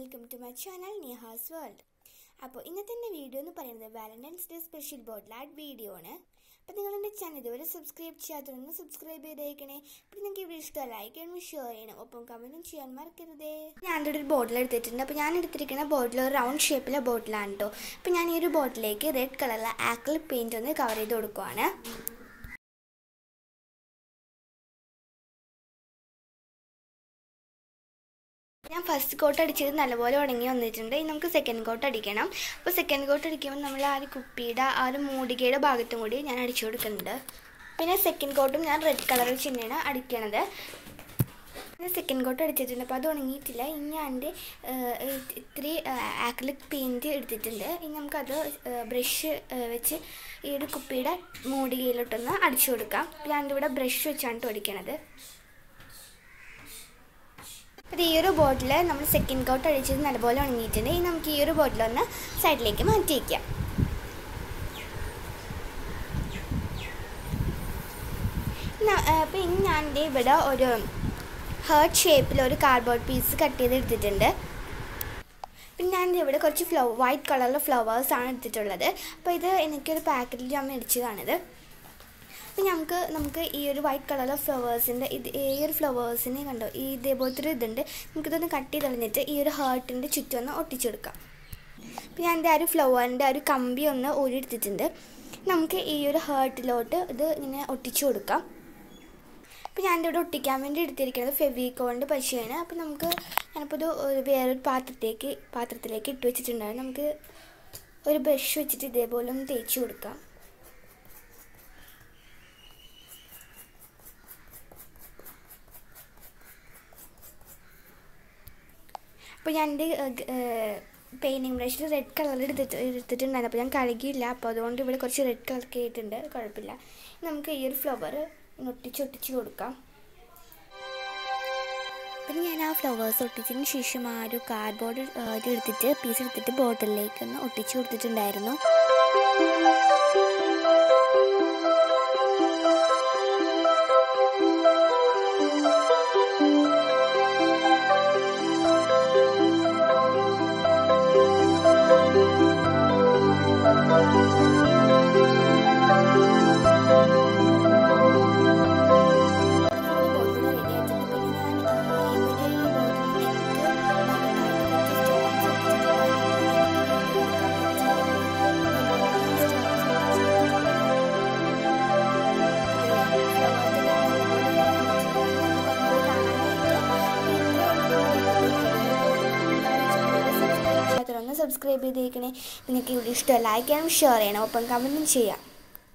welcome to my channel Nihas world അപ്പോൾ ഇന്നത്തെ എൻ്റെ വീഡിയോ എന്ന് പറയുന്നത് Valentine's Day special bottle art video ആണ് അപ്പോൾ നിങ്ങൾ എൻ്റെ ചാനൽ ഇതുവരെ സബ്സ്ക്രൈബ് ചെയ്യാത്തതൊന്ന് സബ്സ്ക്രൈബ് ചെയ്തേക്കണേ പിന്നെ നിങ്ങൾക്ക് ഇവിടെ ഇഷ്ടം ലൈക്ക് ചെയ്യണം ഷെയർ ചെയ്യണം ഒപ്പം കമൻറ്റും ചെയ്യാൻ മറക്കരുതേ ഞാനിവിടെ ഒരു ബോട്ടിൽ എടുത്തിട്ടുണ്ട് അപ്പോൾ ഞാൻ എടുത്തിരിക്കുന്ന ബോട്ടിൽ ഒരു റൗണ്ട് ഷേപ്പിലെ ബോട്ടിലാണ് കേട്ടോ അപ്പോൾ ഞാൻ ഈ ഒരു ബോട്ടിലേക്ക് റെഡ് കളറിലെ ആക്കിൾ പെയിൻറ്റ് ഒന്ന് കവർ ചെയ്ത് കൊടുക്കുവാണ് ഞാൻ ഫസ്റ്റ് കോട്ട് അടിച്ചത് നല്ലപോലെ ഉണങ്ങി വന്നിട്ടുണ്ട് ഇനി നമുക്ക് സെക്കൻഡ് കോട്ട് അടിക്കണം അപ്പോൾ സെക്കൻഡ് കോട്ട് അടിക്കുമ്പോൾ നമ്മൾ ആ ഒരു കുപ്പിയുടെ ആ ഒരു മൂടികയുടെ ഭാഗത്തും കൂടി ഞാൻ അടിച്ചു കൊടുക്കുന്നുണ്ട് പിന്നെ സെക്കൻഡ് കോട്ടും ഞാൻ റെഡ് കളർ വെച്ച് തന്നെയാണ് അടിക്കണത് പിന്നെ സെക്കൻഡ് കോട്ട് അടിച്ചിട്ടുണ്ട് അപ്പോൾ അത് ഉണങ്ങിയിട്ടില്ല ഇനി ഞാൻ എൻ്റെ ഇത്തിരി ആക്രിലിക് പെയിൻറ്റ് എടുത്തിട്ടുണ്ട് ഇനി നമുക്കത് ബ്രഷ് വെച്ച് ഈ ഒരു കുപ്പിയുടെ മൂടികയിലോട്ടൊന്ന് അടിച്ചു കൊടുക്കാം ഞാനിവിടെ ഇവിടെ ബ്രഷ് വെച്ചാണ് കേട്ടോ അടിക്കണത് അപ്പോൾ ഈ ഒരു ബോട്ടിൽ നമ്മൾ സെക്കൻഡ് കോട്ട് അടിച്ചത് നല്ലപോലെ ഉണങ്ങിയിട്ടുണ്ട് ഇനി നമുക്ക് ഈ ഒരു ബോട്ടിൽ ഒന്ന് സൈഡിലേക്ക് മാറ്റി വയ്ക്കാം അപ്പോൾ ഇനി ഞാൻ ഇവിടെ ഒരു ഹേർട്ട് ഷേപ്പിൽ ഒരു കാർഡ്ബോർഡ് പീസ് കട്ട് ചെയ്ത് എടുത്തിട്ടുണ്ട് പിന്നെ ഞാൻ ഇവിടെ കുറച്ച് ഫ്ലവ വൈറ്റ് കളറിലെ ഫ്ലവേഴ്സാണ് എടുത്തിട്ടുള്ളത് അപ്പോൾ ഇത് എനിക്കൊരു പാക്കറ്റിൽ ഞാൻ മേടിച്ചതാണിത് അപ്പോൾ നമുക്ക് നമുക്ക് ഈ ഒരു വൈറ്റ് കളറിലെ ഫ്ലവേഴ്സിൻ്റെ ഇത് ഈ ഒരു ഫ്ലവേഴ്സിനെ കണ്ടോ ഈ ഇതേപോലത്തെ ഒരു ഇതുണ്ട് നമുക്കിതൊന്ന് കട്ട് ചെയ്ത് കളഞ്ഞിട്ട് ഈ ഒരു ഹാർട്ടിൻ്റെ ചുറ്റും ഒന്ന് ഒട്ടിച്ചെടുക്കാം അപ്പോൾ ഞാൻ എൻ്റെ ആ ഒരു ഫ്ലവറിൻ്റെ ആ ഒരു കമ്പി ഒന്ന് ഊരിയെടുത്തിട്ടുണ്ട് നമുക്ക് ഈ ഒരു ഹാർട്ടിലോട്ട് ഇത് ഇങ്ങനെ ഒട്ടിച്ചു കൊടുക്കാം അപ്പോൾ ഞാൻ ഇവിടെ ഒട്ടിക്കാൻ വേണ്ടി എടുത്തിരിക്കുന്നത് ഫെവിക്കോളിൻ്റെ പശയാണ് അപ്പോൾ നമുക്ക് ഞാനിപ്പോൾ ഇത് വേറൊരു പാത്രത്തേക്ക് പാത്രത്തിലേക്ക് ഇട്ട് വെച്ചിട്ടുണ്ടായിരുന്നു നമുക്ക് ഒരു ബ്രഷ് വെച്ചിട്ട് ഇതേപോലെ ഒന്ന് തേച്ച് കൊടുക്കാം അപ്പോൾ ഞാൻ എൻ്റെ പെയിൻറ്റിങ് ബ്രഷിൽ റെഡ് കളർ എടുത്തിട്ട് എടുത്തിട്ടുണ്ടായിരുന്നു അപ്പോൾ ഞാൻ കഴുകിയില്ല അപ്പോൾ അതുകൊണ്ട് ഇവിടെ കുറച്ച് റെഡ് കളർ ആയിട്ടുണ്ട് കുഴപ്പമില്ല നമുക്ക് ഈ ഒരു ഫ്ലവർ ഒട്ടിച്ച് ഒട്ടിച്ച് കൊടുക്കാം പിന്നെ ഞാൻ ആ ഫ്ലവേഴ്സ് ഒട്ടിച്ചതിന് ശേഷം ആ ഒരു കാർഡ്ബോർഡ് ഇത് എടുത്തിട്ട് പീസ് എടുത്തിട്ട് ബോട്ടിലേക്ക് ഒന്ന് ഒട്ടിച്ച് കൊടുത്തിട്ടുണ്ടായിരുന്നു സബ്സ്ക്രൈബ് ചെയ്തേക്കണേ നിങ്ങൾക്ക് ഇവിടെ ഇഷ്ടം ലൈക്ക് ചെയ്യണം ഷെയർ ചെയ്യണം ഒപ്പം കമൻറ്റും ചെയ്യാം